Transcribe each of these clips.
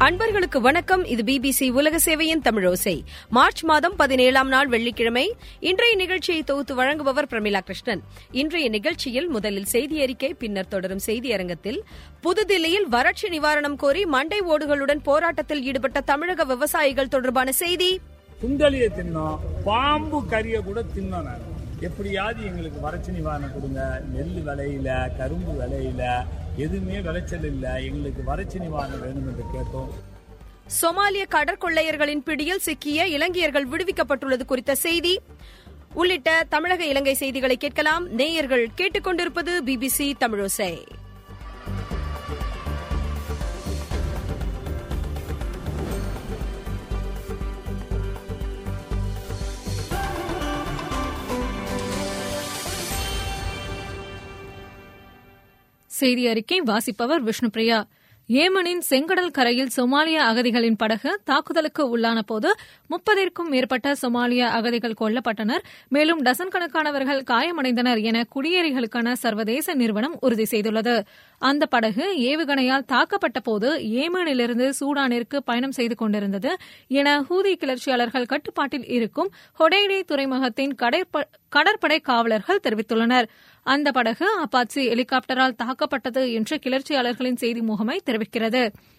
அன்பர்களுக்கு வணக்கம் இது பிபிசி உலக சேவையின் தமிழோசை மார்ச் மாதம் பதினேழாம் நாள் வெள்ளிக்கிழமை இன்றைய நிகழ்ச்சியை தொகுத்து வழங்குபவர் பிரமிளா கிருஷ்ணன் இன்றைய நிகழ்ச்சியில் முதலில் செய்தி அறிக்கை பின்னர் தொடரும் செய்தி அரங்கத்தில் புதுதில்லியில் வறட்சி நிவாரணம் கோரி மண்டை ஓடுகளுடன் போராட்டத்தில் ஈடுபட்ட தமிழக விவசாயிகள் தொடர்பான செய்தி சுண்டலிய தின்னோம் பாம்பு கறிய கூட தின்னோம் நாங்க எப்படியாவது எங்களுக்கு வறட்சி நிவாரணம் கொடுங்க நெல் விளையில கரும்பு விளையில எதுவுமே விளைச்சல் இல்ல எங்களுக்கு வறட்சி நிவாரணம் வேணும் என்று கேட்டோம் சொமாலிய கடற்கொள்ளையர்களின் பிடியில் சிக்கிய இலங்கையர்கள் விடுவிக்கப்பட்டுள்ளது குறித்த செய்தி உள்ளிட்ட தமிழக இலங்கை செய்திகளை கேட்கலாம் நேயர்கள் கேட்டுக்கொண்டிருப்பது பிபிசி தமிழோசை செய்தி அறிக்கை வாசிப்பவர் விஷ்ணுபிரியா ஏமனின் செங்கடல் கரையில் சொமாலிய அகதிகளின் படகு தாக்குதலுக்கு உள்ளான போது முப்பதிற்கும் மேற்பட்ட சொமாலிய அகதிகள் கொல்லப்பட்டனர் மேலும் டசன் கணக்கானவர்கள் காயமடைந்தனர் என குடியேறிகளுக்கான சர்வதேச நிறுவனம் உறுதி செய்துள்ளது அந்த படகு ஏவுகணையால் தாக்கப்பட்ட போது ஏமனிலிருந்து சூடானிற்கு பயணம் செய்து கொண்டிருந்தது என ஹூதி கிளர்ச்சியாளர்கள் கட்டுப்பாட்டில் இருக்கும் ஹொடேடே துறைமுகத்தின் கடற்படை காவலர்கள் தெரிவித்துள்ளனர் அந்த படகு அப்பாச்சி ஹெலிகாப்டரால் தாக்கப்பட்டது என்று கிளர்ச்சியாளர்களின் செய்தி முகமை தெரிவிக்கிறது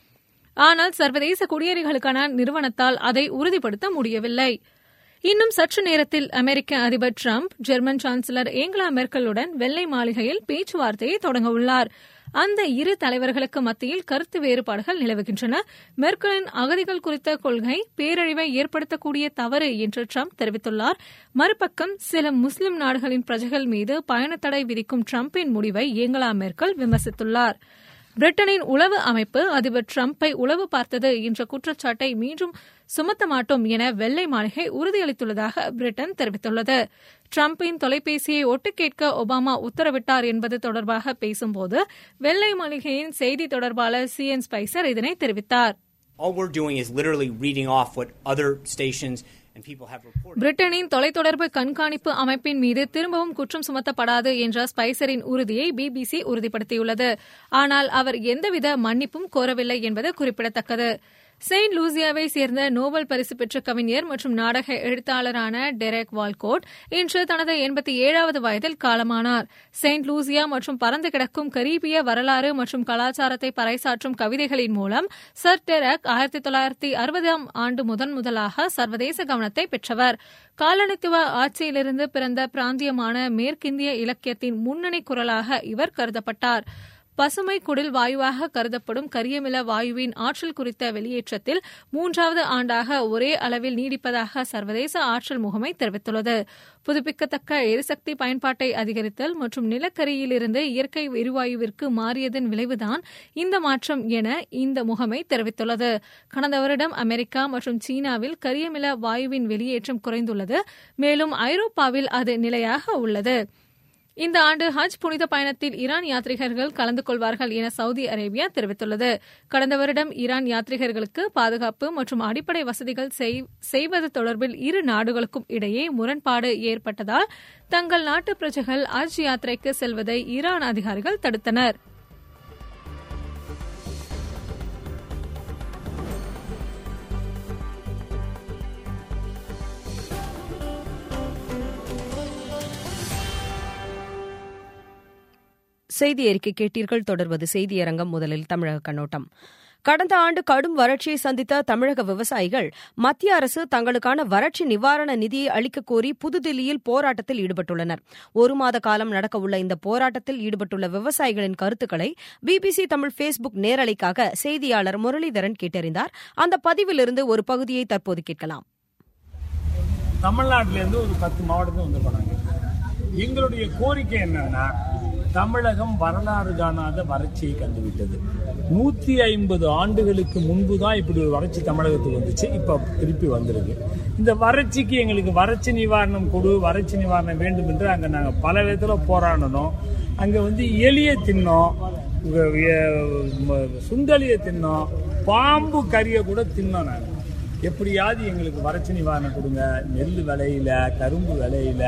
ஆனால் சர்வதேச குடியேறிகளுக்கான நிறுவனத்தால் அதை உறுதிப்படுத்த முடியவில்லை இன்னும் சற்று நேரத்தில் அமெரிக்க அதிபர் டிரம்ப் ஜெர்மன் சான்சலர் ஏங்கலா மெர்க்கலுடன் வெள்ளை மாளிகையில் பேச்சுவார்த்தையை தொடங்க உள்ளார் அந்த இரு தலைவர்களுக்கு மத்தியில் கருத்து வேறுபாடுகள் நிலவுகின்றன மெர்க்கலின் அகதிகள் குறித்த கொள்கை பேரழிவை ஏற்படுத்தக்கூடிய தவறு என்று ட்ரம்ப் தெரிவித்துள்ளார் மறுபக்கம் சில முஸ்லிம் நாடுகளின் பிரஜைகள் மீது பயணத்தடை விதிக்கும் ட்ரம்பின் முடிவை ஏங்கலா மெர்க்கல் விமர்சித்துள்ளார் பிரிட்டனின் உளவு அமைப்பு அதிபர் டிரம்பை உளவு பார்த்தது என்ற குற்றச்சாட்டை மீண்டும் சுமத்த மாட்டோம் என வெள்ளை மாளிகை உறுதியளித்துள்ளதாக பிரிட்டன் தெரிவித்துள்ளது டிரம்பின் தொலைபேசியை ஒட்டு கேட்க ஒபாமா உத்தரவிட்டார் என்பது தொடர்பாக பேசும்போது வெள்ளை மாளிகையின் செய்தி தொடர்பாளர் சி என் ஸ்பைசர் இதனை தெரிவித்தார் All we're doing is literally reading off what other stations பிரிட்டனின் தொலைத்தொடர்பு கண்காணிப்பு அமைப்பின் மீது திரும்பவும் குற்றம் சுமத்தப்படாது என்ற ஸ்பைசரின் உறுதியை பிபிசி உறுதிப்படுத்தியுள்ளது ஆனால் அவர் எந்தவித மன்னிப்பும் கோரவில்லை என்பது குறிப்பிடத்தக்கது செயின்ட் லூசியாவை சேர்ந்த நோபல் பரிசு பெற்ற கவிஞர் மற்றும் நாடக எழுத்தாளரான டெரெக் வால்கோட் இன்று தனது எண்பத்தி ஏழாவது வயதில் காலமானார் செயின்ட் லூசியா மற்றும் பறந்து கிடக்கும் கரீபிய வரலாறு மற்றும் கலாச்சாரத்தை பறைசாற்றும் கவிதைகளின் மூலம் சர் டெரக் ஆயிரத்தி தொள்ளாயிரத்தி அறுபதாம் ஆண்டு முதன் முதலாக சர்வதேச கவனத்தை பெற்றவர் காலனித்துவ ஆட்சியிலிருந்து பிறந்த பிராந்தியமான மேற்கிந்திய இலக்கியத்தின் முன்னணி குரலாக இவர் கருதப்பட்டார் பசுமை குடில் வாயுவாக கருதப்படும் கரியமில வாயுவின் ஆற்றல் குறித்த வெளியேற்றத்தில் மூன்றாவது ஆண்டாக ஒரே அளவில் நீடிப்பதாக சர்வதேச ஆற்றல் முகமை தெரிவித்துள்ளது புதுப்பிக்கத்தக்க எரிசக்தி பயன்பாட்டை அதிகரித்தல் மற்றும் நிலக்கரியிலிருந்து இயற்கை எரிவாயுவிற்கு மாறியதன் விளைவுதான் இந்த மாற்றம் என இந்த முகமை தெரிவித்துள்ளது கடந்த வருடம் அமெரிக்கா மற்றும் சீனாவில் கரியமில வாயுவின் வெளியேற்றம் குறைந்துள்ளது மேலும் ஐரோப்பாவில் அது நிலையாக உள்ளது இந்த ஆண்டு ஹஜ் புனித பயணத்தில் ஈரான் யாத்ரிகர்கள் கலந்து கொள்வார்கள் என சவுதி அரேபியா தெரிவித்துள்ளது கடந்த வருடம் ஈரான் யாத்ரிகர்களுக்கு பாதுகாப்பு மற்றும் அடிப்படை வசதிகள் செய்வது தொடர்பில் இரு நாடுகளுக்கும் இடையே முரண்பாடு ஏற்பட்டதால் தங்கள் நாட்டு பிரஜைகள் ஹஜ் யாத்திரைக்கு செல்வதை ஈரான் அதிகாரிகள் தடுத்தனர் செய்தி அறிக்கை கேட்டீர்கள் தொடர்வது செய்தியரங்கம் முதலில் தமிழக கண்ணோட்டம் கடந்த ஆண்டு கடும் வறட்சியை சந்தித்த தமிழக விவசாயிகள் மத்திய அரசு தங்களுக்கான வறட்சி நிவாரண நிதியை அளிக்க கோரி புதுதில்லியில் போராட்டத்தில் ஈடுபட்டுள்ளனர் ஒரு மாத காலம் நடக்கவுள்ள இந்த போராட்டத்தில் ஈடுபட்டுள்ள விவசாயிகளின் கருத்துக்களை பிபிசி தமிழ் ஃபேஸ்புக் நேரலைக்காக செய்தியாளர் முரளிதரன் கேட்டறிந்தார் அந்த பதிவிலிருந்து ஒரு பகுதியை தற்போது கேட்கலாம் தமிழ்நாட்டிலேருந்து ஒரு பத்து மாவட்டத்தில் வந்திருக்கோம் எங்களுடைய கோரிக்கை என்னன்னா தமிழகம் வரலாறு காணாத வறட்சியை கண்டுவிட்டது நூத்தி ஐம்பது ஆண்டுகளுக்கு முன்பு தான் இப்படி ஒரு வறட்சி தமிழகத்துக்கு வந்துச்சு இப்ப திருப்பி வந்திருக்கு இந்த வறட்சிக்கு எங்களுக்கு வறட்சி நிவாரணம் கொடு வறட்சி நிவாரணம் வேண்டும் என்று அங்க நாங்க பல விதத்துல போராடணும் அங்க வந்து எலிய தின்னோம் சுண்டலிய தின்னோம் பாம்பு கறிய கூட தின்னோம் நாங்க எப்படியாவது எங்களுக்கு வறட்சி நிவாரணம் கொடுங்க நெல் விளையில கரும்பு விளையில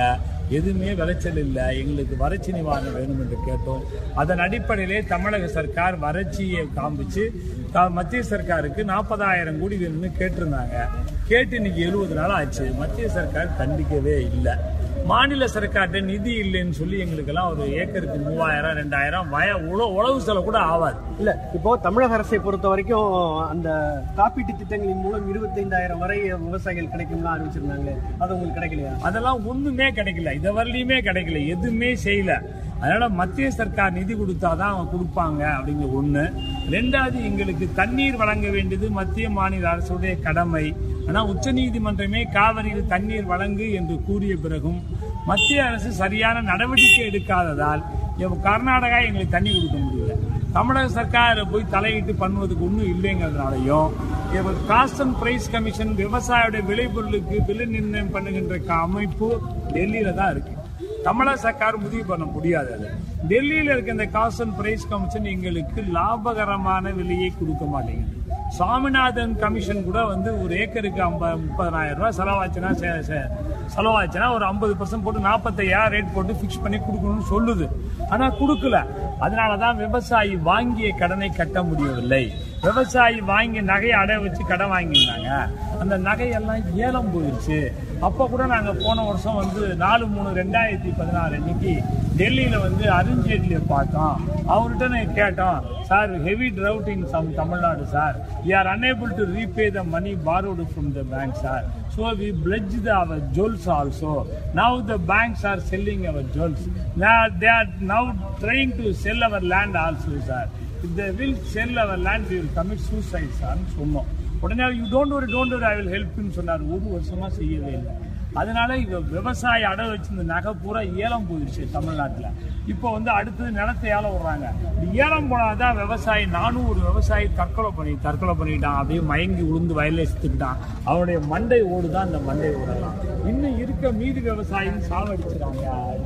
எதுவுமே விளைச்சல் இல்லை எங்களுக்கு வறட்சி நிவாரணம் வேணும் என்று கேட்டோம் அதன் அடிப்படையிலே தமிழக சர்க்கார் வறட்சியை காமிச்சு த- மத்திய சர்க்காருக்கு நாற்பதாயிரம் கோடி வேணும்னு கேட்டிருந்தாங்க கேட்டு இன்னைக்கு எழுபது நாள் ஆச்சு மத்திய சர்க்கார் கண்டிக்கவே இல்லை மாநில சர்க்கார்ட்ட நிதி இல்லைன்னு சொல்லி எங்களுக்கெல்லாம் ஒரு ஏக்கருக்கு மூவாயிரம் ரெண்டாயிரம் வய உழவு உழவு செலவு கூட ஆகாது இல்ல இப்போ தமிழக அரசை பொறுத்த வரைக்கும் அந்த காப்பீட்டு திட்டங்களின் மூலம் இருபத்தைந்தாயிரம் வரை விவசாயிகள் கிடைக்கும்லாம் அறிவிச்சிருந்தாங்க அது உங்களுக்கு கிடைக்கலையா அதெல்லாம் ஒண்ணுமே கிடைக்கல இத வரலையுமே கிடைக்கல எதுவுமே செய்யல அதனால மத்திய சர்க்கார் நிதி கொடுத்தாதான் அவங்க கொடுப்பாங்க அப்படிங்கிற ஒண்ணு ரெண்டாவது எங்களுக்கு தண்ணீர் வழங்க வேண்டியது மத்திய மாநில அரசுடைய கடமை ஆனா உச்சநீதிமன்றமே காவிரியில் தண்ணீர் வழங்கு என்று கூறிய பிறகும் மத்திய அரசு சரியான நடவடிக்கை எடுக்காததால் இவ- கர்நாடகா எங்களுக்கு தண்ணி கொடுக்க முடியல தமிழக சர்க்கார் போய் தலையிட்டு பண்ணுவதுக்கு ஒன்றும் இல்லைங்கிறதுனாலையும் காஸ்ட் அண்ட் பிரைஸ் கமிஷன் விவசாயியோட விளைபொருளுக்கு விலை நிர்ணயம் பண்ணுகின்ற க- அமைப்பு டெல்லியில தான் இருக்கு தமிழக சர்க்கார் முடிவு பண்ண முடியாது அது டெல்லியில இருக்க இந்த காஸ்ட் அண்ட் பிரைஸ் கமிஷன் எங்களுக்கு லாபகரமான விலையை கொடுக்க மாட்டேங்குது சுவாமிநாதன் கமிஷன் கூட வந்து ஒரு ஏக்கருக்கு ஐம்பது முப்பதாயிரம் ரூபாய் செலவாச்சுன்னா செ- செ- செலவாச்சுன்னா ஒரு ஐம்பது பர்சன்ட் போட்டு நாற்பத்தையாயிரம் ரேட் போட்டு ஃபிக்ஸ் பண்ணி கொடுக்கணும்னு சொல்லுது ஆனா கொடுக்கல அதனாலதான் விவசாயி வாங்கிய கடனை கட்ட முடியவில்லை விவசாயி வாங்கி நகையை அடை வச்சு கடன் வாங்கியிருந்தாங்க அந்த நகையெல்லாம் ஏலம் போயிருச்சு அப்ப கூட நாங்க போன வருஷம் வந்து நாலு மூணு ரெண்டாயிரத்தி பதினாறு அன்னைக்கு டெல்லியில வந்து அருண்ஜேட்லியை பார்த்தோம் அவர்கிட்ட நான் கேட்டோம் sir heavy drought in some Tamil Nadu sir we are unable to repay the money borrowed from the bank sir so we pledged the, our jewels also now the banks are selling our jewels now they are now trying to sell our land also sir if they will sell our land we will commit suicide sir ன்னு சொன்னோம் உடனே you don't worry don't worry I will ஹெல்ப்னு சொன்னார் ஒரு வருஷமா செய்யவே இல்லை அதனால இவ விவசாயி அடை வச்சிருந்த நகை பூரா ஏலம் போயிடுச்சு தமிழ்நாட்டுல இப்போ வந்து அடுத்தது நிலத்தை ஏலம் விடுறாங்க இந்த ஏலம் போனாதான் விவசாயி நானும் ஒரு விவசாயி தற்கொலை பண்ணி தற்கொலை பண்ணிட்டான் அப்படியே மயங்கி உளுந்து வயல்ல செத்துக்கிட்டான் அவனுடைய மண்டை ஓடு தான் அந்த மண்டை ஓடலாம் இன்னும் இருக்க மீதி விவசாயின்னு சாவடிச்சிடாங்க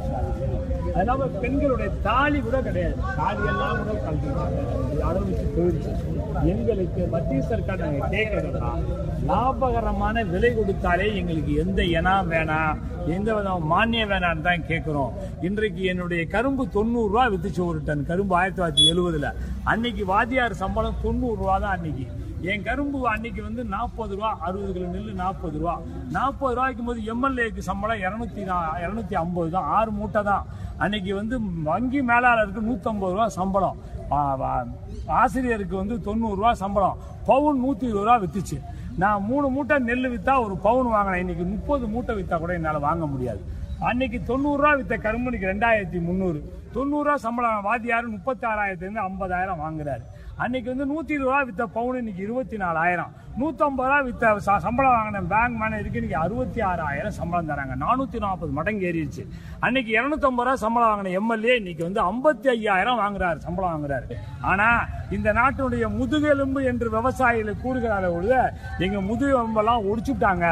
அதனால பெண்களுடைய தாலி கூட கிடையாது தாலி எல்லாம் கூட கழட்டிட்டாங்க அளவு வச்சு போயிடுச்சு எங்களுக்கு மத்திய சர்க்கார் நாங்க கேட்கறதுனா லாபகரமான விலை கொடுத்தாலே எங்களுக்கு எந்த இனம் வேணாம் எந்த விதம் மானியம் வேணாம்னு தான் கேட்கிறோம் இன்றைக்கு என்னுடைய கரும்பு தொண்ணூறு ரூபா வித்துச்சு ஒரு டன் கரும்பு ஆயிரத்தி தொள்ளாயிரத்தி எழுபதுல அன்னைக்கு வாத்தியார் சம்பளம் தொண்ணூறு ரூபா தான் அன்னைக்கு என் கரும்பு அன்னைக்கு வந்து நாற்பது ரூபா அறுபது கிலோ நெல் நாற்பது ரூபா நாற்பது ரூபாய்க்கும் போது எம்எல்ஏக்கு சம்பளம் இரநூத்தி இரநூத்தி ஐம்பது தான் ஆறு மூட்டை தான் அன்னைக்கு வந்து வங்கி மேலாளருக்கு நூற்றம்பது ரூபா சம்பளம் ஆ- ஆ- ஆசிரியருக்கு வந்து தொண்ணூறு ரூபா சம்பளம் பவுன் நூற்றி இருபது ரூபா வித்துச்சு நான் மூணு மூட்டை நெல் வித்தா ஒரு பவுன் வாங்கினேன் இன்னைக்கு முப்பது மூட்டை வித்தா கூட என்னால் வாங்க முடியாது அன்னைக்கு தொண்ணூறு ரூபா வித்த கரும்புக்கு ரெண்டாயிரத்தி முந்நூறு தொண்ணூறு ரூபா சம்பளம் வாத்தியார் முப்பத்தி ஆறாயிரத்துல இருந்து ஐம்பதாயிரம் வாங்குறாரு அன்னைக்கு வந்து நூத்தி இருபது ரூபா வித்த பவுன் இன்னைக்கு இருபத்தி நாலாயிரம் நூத்தம்பது ரூபா வித்த ச- சம்பளம் வாங்கின பேங்க் மேனேஜருக்கு இன்னைக்கு அறுபத்தி ஆறாயிரம் சம்பளம் தராங்க நானூத்தி நாற்பது மடங்கு ஏறிடுச்சு அன்னைக்கு இருநூத்தம்பது ரூபா சம்பளம் வாங்கின எம்எல்ஏ இன்னைக்கு வந்து ஐம்பத்தி ஐயாயிரம் வாங்குறாரு சம்பளம் வாங்குறாரு ஆனா இந்த நாட்டினுடைய முதுகெலும்பு என்று விவசாயிகள் கூறுகிறார ஒழிய எங்க முதுகெலும்பெல்லாம் ஒடிச்சுட்டாங்க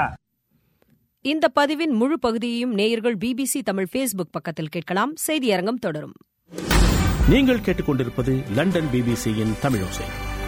இந்த பதிவின் முழு பகுதியையும் நேயர்கள் பிபிசி தமிழ் ஃபேஸ்புக் பக்கத்தில் கேட்கலாம் செய்தியரங்கம் தொடரும் நீங்கள் கேட்டுக்கொண்டிருப்பது லண்டன் பிபிசியின் தமிழோசை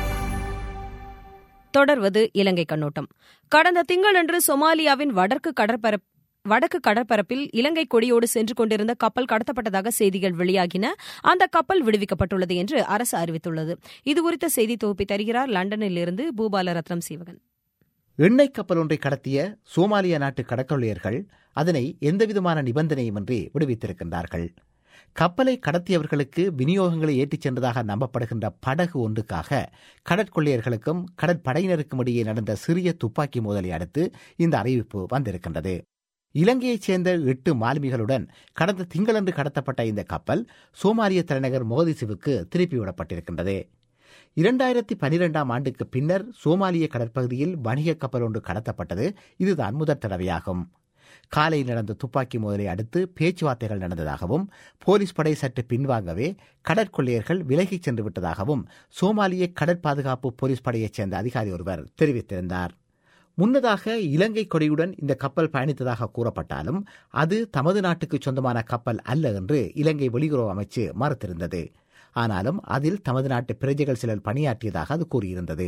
தொடர்வது இலங்கை கண்ணோட்டம் கடந்த திங்களன்று சொமாலியாவின் வடக்கு கடற்பரப்பு வடக்கு கடற்பரப்பில் இலங்கை கொடியோடு சென்று கொண்டிருந்த கப்பல் கடத்தப்பட்டதாக செய்திகள் வெளியாகின அந்த கப்பல் விடுவிக்கப்பட்டுள்ளது என்று அரசு அறிவித்துள்ளது இதுகுறித்த செய்தி தொகுப்பை தருகிறார் லண்டனிலிருந்து பூபால ரத்னம் சீவகன் எண்ணெய் கப்பல் ஒன்றை கடத்திய சோமாலியா நாட்டு கடற்கொள்ளையர்கள் அதனை எந்தவிதமான நிபந்தனையுமின்றி விடுவித்திருக்கின்றார்கள் கப்பலை கடத்தியவர்களுக்கு விநியோகங்களை ஏற்றிச் சென்றதாக நம்பப்படுகின்ற படகு ஒன்றுக்காக கடற்கொள்ளையர்களுக்கும் கடற்படையினருக்கும் இடையே நடந்த சிறிய துப்பாக்கி மோதலை அடுத்து இந்த அறிவிப்பு வந்திருக்கின்றது இலங்கையைச் சேர்ந்த எட்டு மாலுமிகளுடன் கடந்த திங்களன்று கடத்தப்பட்ட இந்த கப்பல் சோமாலிய தலைநகர் மோதிசுவுக்கு திருப்பிவிடப்பட்டிருக்கின்றது இரண்டாயிரத்தி பனிரெண்டாம் ஆண்டுக்கு பின்னர் சோமாலிய கடற்பகுதியில் வணிக கப்பல் ஒன்று கடத்தப்பட்டது இதுதான் முதற் தடவையாகும் காலையில் நடந்த துப்பாக்கி மோதலை அடுத்து பேச்சுவார்த்தைகள் நடந்ததாகவும் போலீஸ் படை சற்று பின்வாங்கவே கடற்கொள்ளையர்கள் விலகிச் சென்று விட்டதாகவும் சோமாலிய கடற்பாதுகாப்பு போலீஸ் படையைச் சேர்ந்த அதிகாரி ஒருவர் தெரிவித்திருந்தார் முன்னதாக இலங்கை கொடியுடன் இந்த கப்பல் பயணித்ததாக கூறப்பட்டாலும் அது தமது நாட்டுக்கு சொந்தமான கப்பல் அல்ல என்று இலங்கை வெளியுறவு அமைச்சு மறுத்திருந்தது ஆனாலும் அதில் தமது நாட்டு பிரஜைகள் சிலர் பணியாற்றியதாக அது கூறியிருந்தது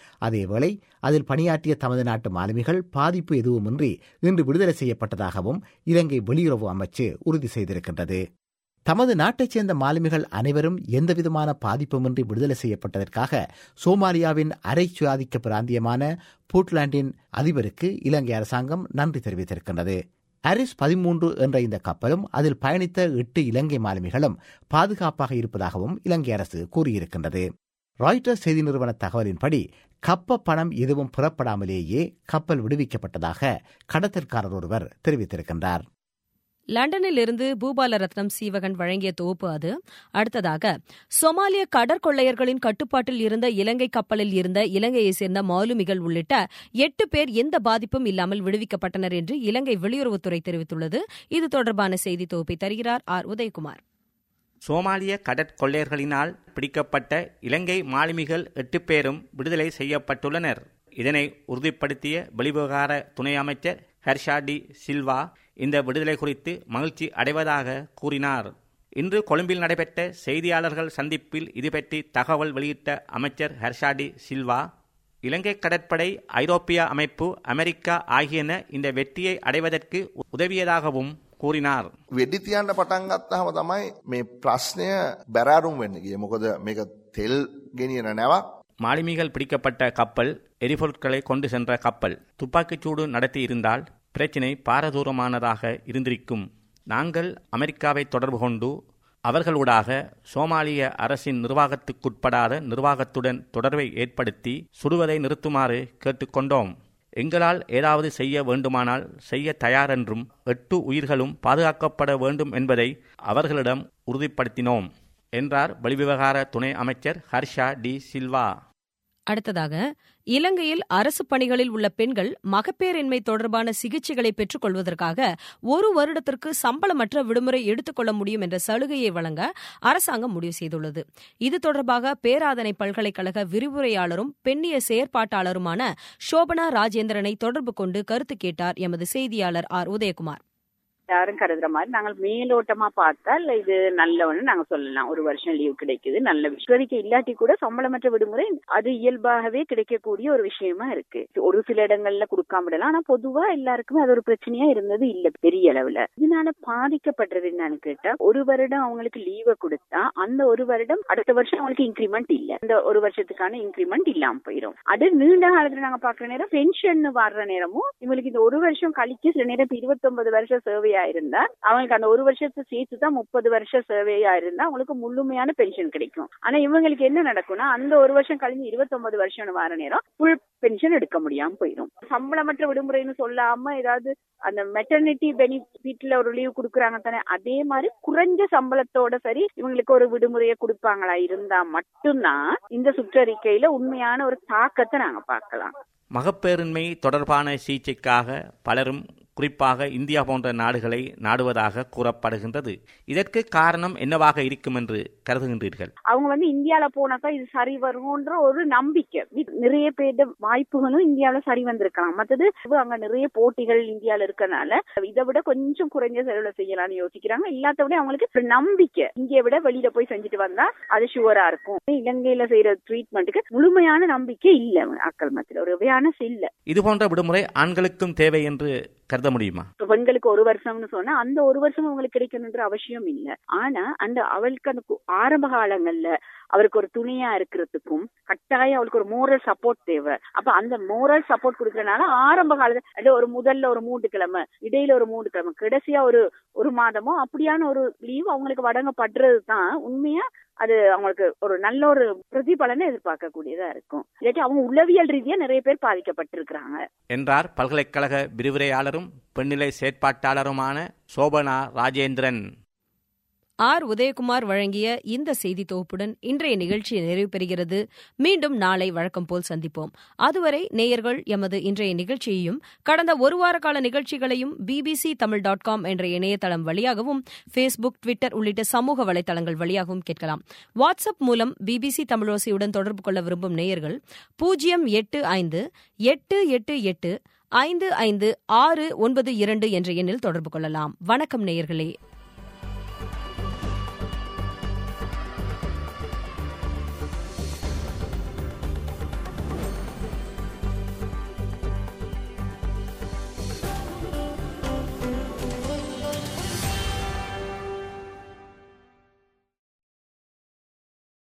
அதேவேளை அதில் பணியாற்றிய தமது நாட்டு மாலுமிகள் பாதிப்பு எதுவுமின்றி இன்று விடுதலை செய்யப்பட்டதாகவும் இலங்கை வெளியுறவு அமைச்சு உறுதி செய்திருக்கின்றது தமது நாட்டைச் சேர்ந்த மாலுமிகள் அனைவரும் எந்தவிதமான பாதிப்புமின்றி விடுதலை செய்யப்பட்டதற்காக சோமாலியாவின் அரை சுயாதிக்க பிராந்தியமான பூட்லாண்டின் அதிபருக்கு இலங்கை அரசாங்கம் நன்றி தெரிவித்திருக்கின்றது அரிஸ் பதிமூன்று என்ற இந்த கப்பலும் அதில் பயணித்த எட்டு இலங்கை மாலுமிகளும் பாதுகாப்பாக இருப்பதாகவும் இலங்கை அரசு கூறியிருக்கின்றது ராய்டர்ஸ் செய்தி நிறுவன தகவலின்படி கப்ப பணம் எதுவும் புறப்படாமலேயே கப்பல் விடுவிக்கப்பட்டதாக கடத்தல்காரர் ஒருவர் தெரிவித்திருக்கின்றார் லண்டனில் இருந்து பூபால ரத்னம் சீவகன் வழங்கிய தொகுப்பு அது அடுத்ததாக சொமாலிய கடற்கொள்ளையர்களின் கட்டுப்பாட்டில் இருந்த இலங்கை கப்பலில் இருந்த இலங்கையைச் சேர்ந்த மாலுமிகள் உள்ளிட்ட எட்டு பேர் எந்த பாதிப்பும் இல்லாமல் விடுவிக்கப்பட்டனர் என்று இலங்கை வெளியுறவுத்துறை தெரிவித்துள்ளது இது தொடர்பான செய்தி தொகுப்பை தருகிறார் ஆர் உதயகுமார் சோமாலிய கடற்கொள்ளையர்களினால் பிடிக்கப்பட்ட இலங்கை மாலுமிகள் எட்டு பேரும் விடுதலை செய்யப்பட்டுள்ளனர் இதனை உறுதிப்படுத்திய வெளிவிவகார துணை அமைச்சர் ஹர்ஷாடி சில்வா இந்த விடுதலை குறித்து மகிழ்ச்சி அடைவதாக கூறினார் இன்று கொழும்பில் நடைபெற்ற செய்தியாளர்கள் சந்திப்பில் இதுபற்றி தகவல் வெளியிட்ட அமைச்சர் ஹர்ஷாடி சில்வா இலங்கை கடற்படை ஐரோப்பிய அமைப்பு அமெரிக்கா ஆகியன இந்த வெற்றியை அடைவதற்கு உதவியதாகவும் கூறினார் වෙඩි තියන්න පටන් ගත්තාම තමයි මේ ප්‍රශ්නය බැරෑරුම් වෙන්න ගියේ. මොකද මේක තෙල් ගෙනියන නැවක් மாலுமிகள் பிடிக்கப்பட்ட கப்பல் எரிபொருட்களை கொண்டு சென்ற கப்பல் துப்பாக்கிச்சூடு நடத்தி இருந்தால் பிரச்சினை பாரதூரமானதாக இருந்திருக்கும் நாங்கள் அமெரிக்காவை தொடர்பு கொண்டு அவர்களூடாக சோமாலிய அரசின் நிர்வாகத்துக்குட்படாத நிர்வாகத்துடன் தொடர்பை ஏற்படுத்தி சுடுவதை நிறுத்துமாறு கேட்டுக்கொண்டோம் எங்களால் ஏதாவது செய்ய வேண்டுமானால் செய்ய தயாரென்றும் எட்டு உயிர்களும் பாதுகாக்கப்பட வேண்டும் என்பதை அவர்களிடம் உறுதிப்படுத்தினோம் என்றார் வெளிவிவகார துணை அமைச்சர் ஹர்ஷா டி சில்வா அடுத்ததாக இலங்கையில் அரசு பணிகளில் உள்ள பெண்கள் மகப்பேரின்மை தொடர்பான சிகிச்சைகளை பெற்றுக் கொள்வதற்காக ஒரு வருடத்திற்கு சம்பளமற்ற விடுமுறை எடுத்துக்கொள்ள முடியும் என்ற சலுகையை வழங்க அரசாங்கம் முடிவு செய்துள்ளது இது தொடர்பாக பேராதனை பல்கலைக்கழக விரிவுரையாளரும் பெண்ணிய செயற்பாட்டாளருமான சோபனா ராஜேந்திரனை தொடர்பு கொண்டு கருத்து கேட்டார் எமது செய்தியாளர் ஆர் உதயகுமார் யாரும் கருதுற மாதிரி நாங்கள் மேலோட்டமா பார்த்தால் இது நல்லவன்னு நாங்க சொல்லலாம் ஒரு வருஷம் லீவ் கிடைக்குது நல்ல விஷயம் இப்போதைக்கு இல்லாட்டி கூட சம்பளமற்ற விடுமுறை அது இயல்பாகவே கிடைக்கக்கூடிய ஒரு விஷயமா இருக்கு ஒரு சில இடங்கள்ல கொடுக்காம விடலாம் ஆனா பொதுவா எல்லாருக்குமே அது ஒரு பிரச்சனையா இருந்தது இல்ல பெரிய அளவுல இதனால பாதிக்கப்படுறது என்னன்னு கேட்டா ஒரு வருடம் அவங்களுக்கு லீவை கொடுத்தா அந்த ஒரு வருடம் அடுத்த வருஷம் அவங்களுக்கு இன்க்ரிமெண்ட் இல்ல இந்த ஒரு வருஷத்துக்கான இன்க்ரிமெண்ட் இல்லாம போயிடும் அது நீண்ட காலத்துல நாங்க பாக்குற நேரம் பென்ஷன் வர்ற நேரமும் இவங்களுக்கு இந்த ஒரு வருஷம் கழிச்சு சில நேரம் இருபத்தி ஒன்பது வருஷம் சர்வேயா இருந்தா அவங்களுக்கு அந்த ஒரு வருஷத்தை சேர்த்து தான் முப்பது வருஷம் சர்வேயா இருந்தா அவங்களுக்கு முழுமையான பென்ஷன் கிடைக்கும் ஆனா இவங்களுக்கு என்ன நடக்கும்னா அந்த ஒரு வருஷம் கழிஞ்சு இருபத்தி ஒன்பது வருஷம் வர நேரம் ஃபுல் பென்ஷன் எடுக்க முடியாம போயிடும் சம்பளமற்ற விடுமுறைன்னு சொல்லாம ஏதாவது அந்த மெட்டர்னிட்டி பெனிஃபிட்ல ஒரு லீவ் கொடுக்குறாங்க தானே அதே மாதிரி குறைஞ்ச சம்பளத்தோட சரி இவங்களுக்கு ஒரு விடுமுறையை கொடுப்பாங்களா இருந்தா மட்டும்தான் இந்த சுற்றறிக்கையில உண்மையான ஒரு தாக்கத்தை நாங்க பார்க்கலாம் மகப்பேரின்மை தொடர்பான சிகிச்சைக்காக பலரும் குறிப்பாக இந்தியா போன்ற நாடுகளை நாடுவதாக கூறப்படுகின்றது இதற்கு காரணம் என்னவாக இருக்கும் என்று கருதுகின்றீர்கள் அவங்க வந்து இந்தியால போனாக்கா இது சரி வரும்ன்ற ஒரு நம்பிக்கை நிறைய பேர் வாய்ப்புகளும் இந்தியாவில சரி வந்திருக்கலாம் மற்றது அங்க நிறைய போட்டிகள் இந்தியால இருக்கனால இதை விட கொஞ்சம் குறைஞ்ச செலவுல செய்யலாம்னு யோசிக்கிறாங்க இல்லாத விட அவங்களுக்கு ஒரு நம்பிக்கை இங்கே விட வெளியில போய் செஞ்சுட்டு வந்தா அது ஷுவரா இருக்கும் இலங்கையில செய்யற ட்ரீட்மெண்ட்டுக்கு முழுமையான நம்பிக்கை இல்ல அக்கள் மத்தியில் ஒரு அவேர்னஸ் இல்ல இது போன்ற விடுமுறை ஆண்களுக்கும் தேவை என்று கருத முடியுமா பெண்களுக்கு ஒரு வருஷம்னு சொன்னா அந்த ஒரு வருஷம் அவங்களுக்கு கிடைக்கணுன்ற அவசியம் இல்ல ஆனா அந்த அவளுக்கு அந்த ஆரம்ப காலங்கள்ல அவருக்கு ஒரு துணையா இருக்கிறதுக்கும் கட்டாயம் அவளுக்கு ஒரு மோரல் சப்போர்ட் தேவை அப்ப அந்த மோரல் சப்போர்ட் கொடுக்கறதுனால ஆரம்ப காலத்துல ஒரு முதல்ல ஒரு மூன்று கிழமை இடையில ஒரு மூன்று கிழமை கடைசியா ஒரு ஒரு மாதமோ அப்படியான ஒரு லீவ் அவங்களுக்கு வழங்கப்படுறது தான் உண்மையா அது அவங்களுக்கு ஒரு நல்ல ஒரு பிரதிபலனை எதிர்பார்க்கக்கூடியதா இருக்கும் இல்லாட்டி அவங்க உளவியல் ரீதியா நிறைய பேர் பாதிக்கப்பட்டிருக்கிறாங்க என்றார் பல்கலைக்கழக விரிவுரையாளரும் பெண்ணிலை செயற்பாட்டாளருமான சோபனா ராஜேந்திரன் ஆர் உதயகுமார் வழங்கிய இந்த செய்தி தொகுப்புடன் இன்றைய நிகழ்ச்சி நிறைவு பெறுகிறது மீண்டும் நாளை வழக்கம் போல் சந்திப்போம் அதுவரை நேயர்கள் எமது இன்றைய நிகழ்ச்சியையும் கடந்த ஒரு வார கால நிகழ்ச்சிகளையும் பிபிசி தமிழ் டாட் காம் என்ற இணையதளம் வழியாகவும் ஃபேஸ்புக் ட்விட்டர் உள்ளிட்ட சமூக வலைதளங்கள் வழியாகவும் கேட்கலாம் வாட்ஸ்அப் மூலம் பிபிசி தமிழோசையுடன் தொடர்பு கொள்ள விரும்பும் நேயர்கள் பூஜ்ஜியம் எட்டு ஐந்து எட்டு எட்டு எட்டு ஐந்து ஐந்து ஆறு ஒன்பது இரண்டு என்ற எண்ணில் தொடர்பு கொள்ளலாம் வணக்கம் நேயர்களே